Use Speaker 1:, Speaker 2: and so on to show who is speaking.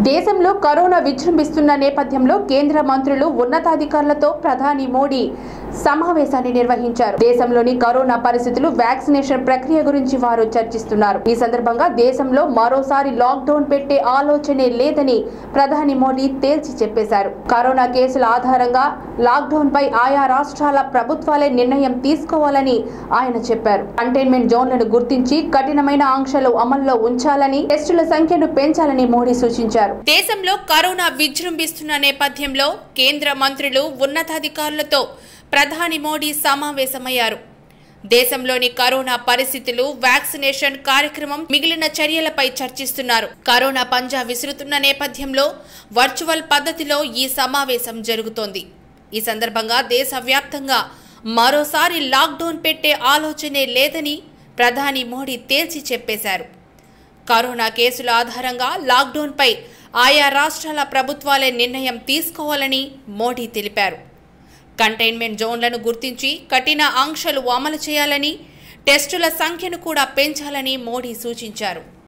Speaker 1: దేశంలో కరోనా విజృంభిస్తున్న నేపథ్యంలో కేంద్ర మంత్రులు ఉన్నతాధికారులతో ప్రధాని మోడీ సమావేశాన్ని నిర్వహించారు దేశంలోని కరోనా పరిస్థితులు వ్యాక్సినేషన్ ప్రక్రియ గురించి వారు చర్చిస్తున్నారు ఈ సందర్భంగా దేశంలో మరోసారి లాక్డౌన్ పెట్టే ఆలోచనే లేదని ప్రధాని మోడీ తేల్చి చెప్పేశారు కరోనా కేసుల ఆధారంగా లాక్డౌన్ పై ఆయా రాష్ట్రాల ప్రభుత్వాలే నిర్ణయం తీసుకోవాలని ఆయన చెప్పారు కంటైన్మెంట్ జోన్లను గుర్తించి కఠినమైన ఆంక్షలు అమల్లో ఉంచాలని టెస్టుల సంఖ్యను పెంచాలని మోడీ సూచించారు దేశంలో కరోనా విజృంభిస్తున్న నేపథ్యంలో కేంద్ర మంత్రులు ఉన్నతాధికారులతో ప్రధాని మోడీ సమావేశమయ్యారు దేశంలోని కరోనా పరిస్థితులు వ్యాక్సినేషన్ కార్యక్రమం మిగిలిన చర్యలపై చర్చిస్తున్నారు కరోనా పంజా విసురుతున్న నేపథ్యంలో వర్చువల్ పద్ధతిలో ఈ సమావేశం జరుగుతోంది ఈ సందర్భంగా దేశవ్యాప్తంగా మరోసారి లాక్డౌన్ పెట్టే ఆలోచనే లేదని ప్రధాని మోడీ తేల్చి చెప్పేశారు కరోనా కేసుల ఆధారంగా లాక్డౌన్పై ఆయా రాష్ట్రాల ప్రభుత్వాలే నిర్ణయం తీసుకోవాలని మోడీ తెలిపారు కంటైన్మెంట్ జోన్లను గుర్తించి కఠిన ఆంక్షలు అమలు చేయాలని టెస్టుల సంఖ్యను కూడా పెంచాలని మోడీ సూచించారు